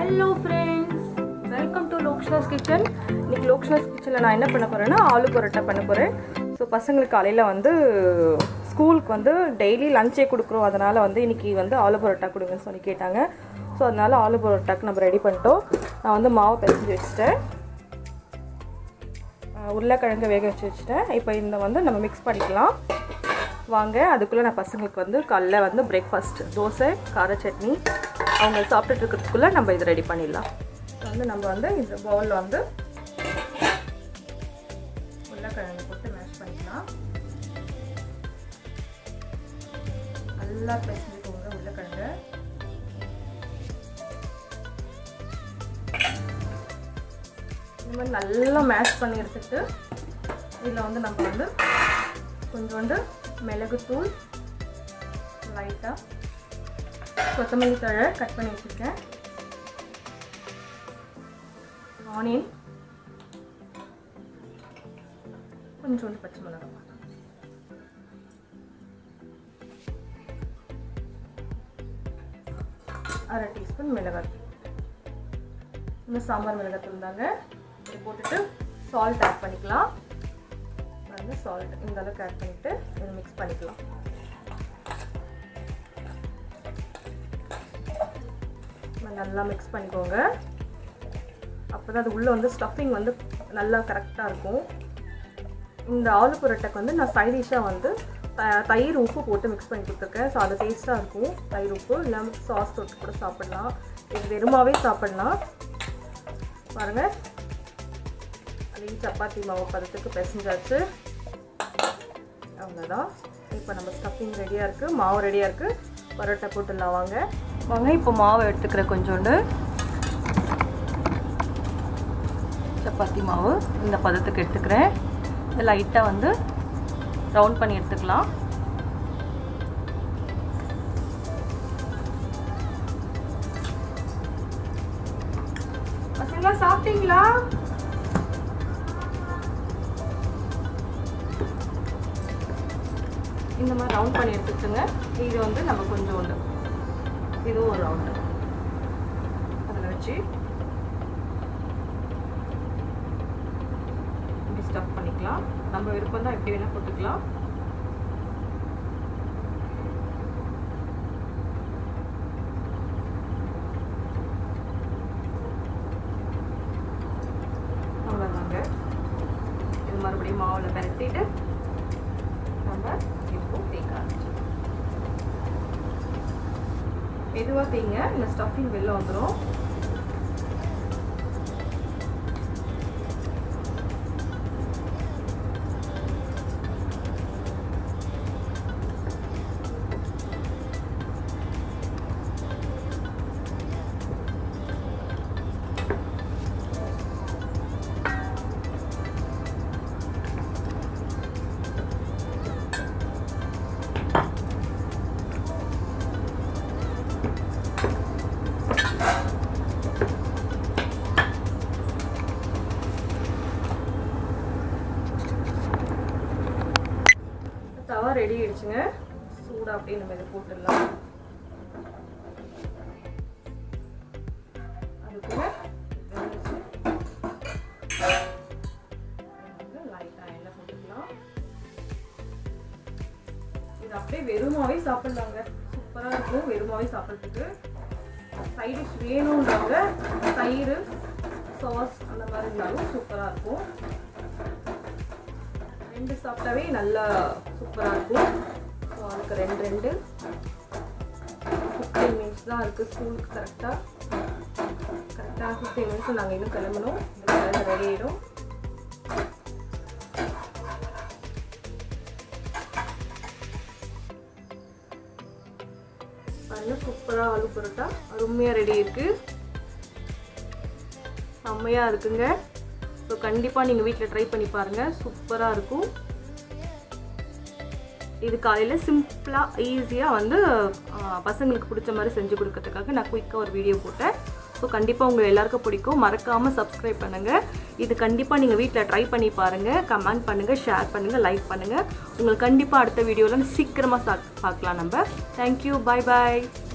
hello friends welcome to Lokshas kitchen இன்னைக்கு லோக்ஷாஸ் கிச்சனில் நான் என்ன பண்ண போகிறேன்னா ஆலு பரோட்டா பண்ண போகிறேன் ஸோ பசங்களுக்கு காலையில் வந்து ஸ்கூலுக்கு வந்து டெய்லி லஞ்சே கொடுக்குறோம் அதனால் வந்து இன்னைக்கு வந்து ஆலு பரோட்டா கொடுங்கன்னு சொல்லி கேட்டாங்க ஸோ அதனால் ஆலு பரோட்டாக்கு நம்ம ரெடி பண்ணிட்டோம் நான் வந்து மாவு பிசைஞ்சு வச்சுட்டேன் அஹ் உருளைக்கிழங்கு வேக வச்சு வச்சுட்டேன் இப்போ இந்த வந்து நம்ம மிக்ஸ் பண்ணிக்கலாம் வாங்க அதுக்குள்ளே நான் பசங்களுக்கு வந்து காலைல வந்து பிரேக்ஃபாஸ்ட் தோசை கார சட்னி அவங்க சாப்பிட்டுட்டு இருக்கிறதுக்குள்ளே நம்ம இதை ரெடி பண்ணிடலாம் இப்போ வந்து நம்ம வந்து இந்த பவுலில் வந்து உருளைக்கிழங்கு போட்டு மேஷ் பண்ணிக்கலாம் நல்லா பிசைஞ்சுக்கோங்க உருளைக்கிழங்கு இந்த மாதிரி நல்லா மேஷ் பண்ணி எடுத்துட்டு இதில் வந்து நம்ம வந்து கொஞ்சோண்டு மிளகுத்தூள் லைட்டாக கொத்தமல்லி தழை கட் பண்ணி வச்சுருக்கேன் ஆனியன் கொஞ்சோண்டு பச்சை மிளகாய் அரை டீஸ்பூன் மிளகாய் இன்னும் சாம்பார் மிளகாத்தூள் தாங்க இது போட்டுட்டு சால்ட் ஆட் பண்ணிக்கலாம் வந்து சால்ட் இந்த அளவுக்கு ஆட் பண்ணிவிட்டு இதை மிக்ஸ் பண்ணிக்கலாம் நல்லா மிக்ஸ் பண்ணிக்கோங்க அப்போ தான் அது உள்ளே வந்து ஸ்டஃபிங் வந்து நல்லா கரெக்டாக இருக்கும் இந்த ஆலு புரோட்டாக்கு வந்து நான் சைடிஷாக வந்து த தயிர் உப்பு போட்டு மிக்ஸ் பண்ணி கொடுத்துருக்கேன் ஸோ அது டேஸ்ட்டாக இருக்கும் தயிர் உப்பு இல்லாமல் சாஸ் தொட்டு கூட சாப்பிட்லாம் இது வெறுமாவே சாப்பிட்லாம் பாருங்கள் அதையும் சப்பாத்தி மாவு பதத்துக்கு பிசைஞ்சாச்சு அவ்வளோதான் இப்போ நம்ம ஸ்டஃபிங் ரெடியாக இருக்குது மாவு ரெடியாக இருக்குது பரோட்டா போட்டுடலாம் வாங்க வாங்க இப்போ மாவு எடுத்துக்கிற கொஞ்சோண்டு சப்பாத்தி மாவு இந்த பதத்துக்கு எடுத்துக்கிறேன் இது லைட்டாக வந்து ரவுண்ட் பண்ணி எடுத்துக்கலாம் பசங்களா சாப்பிட்டீங்களா இந்த மாதிரி ரவுண்ட் பண்ணி எடுத்துக்கோங்க இது வந்து நம்ம கொஞ்சம் உண்டு இதுவும் ஒரு ரவுண்டு அதில் வச்சு இப்படி ஸ்டஃப் பண்ணிக்கலாம் நம்ம விருப்பம் தான் எப்படி வேணால் போட்டுக்கலாம் அவ்வளோதாங்க இது மறுபடியும் மாவில் பரட்டிட்டு நம்ம இப்போ தேய்க்க ஆரம்பிச்சிடலாம் மெதுவாக தேய்ங்க இந்த ஸ்டஃபிங் வெளில வந்துடும் தவா ரெடி ஆயிடுச்சுங்க சூடாக அப்படியே நம்ம இதை போட்டுடலாம் அதுக்குள்ள லைட்டாக எண்ணெய் போட்டுக்கலாம் இது அப்படியே வெறுமாவே சாப்பிடலாங்க சூப்பராக இருக்கும் வெறுமாவே சாப்பிட்றதுக்கு சைட் டிஷ் வேணுன்றவங்க தயிர் சாஸ் அந்த மாதிரி இருந்தாலும் சூப்பராக இருக்கும் ரெண்டு சாப்பிட்டாவே நல்லா சூப்பராக இருக்கும் ஸோ அதுக்கு ரெண்டு ரெண்டு ஃபிஃப்டீன் மினிட்ஸ் தான் இருக்குது ஸ்கூலுக்கு கரெக்டாக கரெக்டாக ஃபிஃப்டீன் மினிட்ஸ் நாங்கள் இன்னும் கிளம்பணும் ரெடி ஆகிடும் நல்ல சூப்பராக ஆலு பரோட்டா அருமையாக ரெடி இருக்குது செம்மையாக இருக்குங்க ஸோ கண்டிப்பாக நீங்கள் வீட்டில் ட்ரை பண்ணி பாருங்கள் சூப்பராக இருக்கும் இது காலையில் சிம்பிளாக ஈஸியாக வந்து பசங்களுக்கு பிடிச்ச மாதிரி செஞ்சு கொடுக்கறதுக்காக நான் குயிக்காக ஒரு வீடியோ போட்டேன் ஸோ கண்டிப்பாக உங்கள் எல்லாருக்கும் பிடிக்கும் மறக்காமல் சப்ஸ்கிரைப் பண்ணுங்கள் இது கண்டிப்பாக நீங்கள் வீட்டில் ட்ரை பண்ணி பாருங்கள் கமெண்ட் பண்ணுங்கள் ஷேர் பண்ணுங்கள் லைக் பண்ணுங்கள் உங்களுக்கு கண்டிப்பாக அடுத்த வீடியோவில் சீக்கிரமாக பார்க்கலாம் நம்ம தேங்க்யூ பாய் பாய்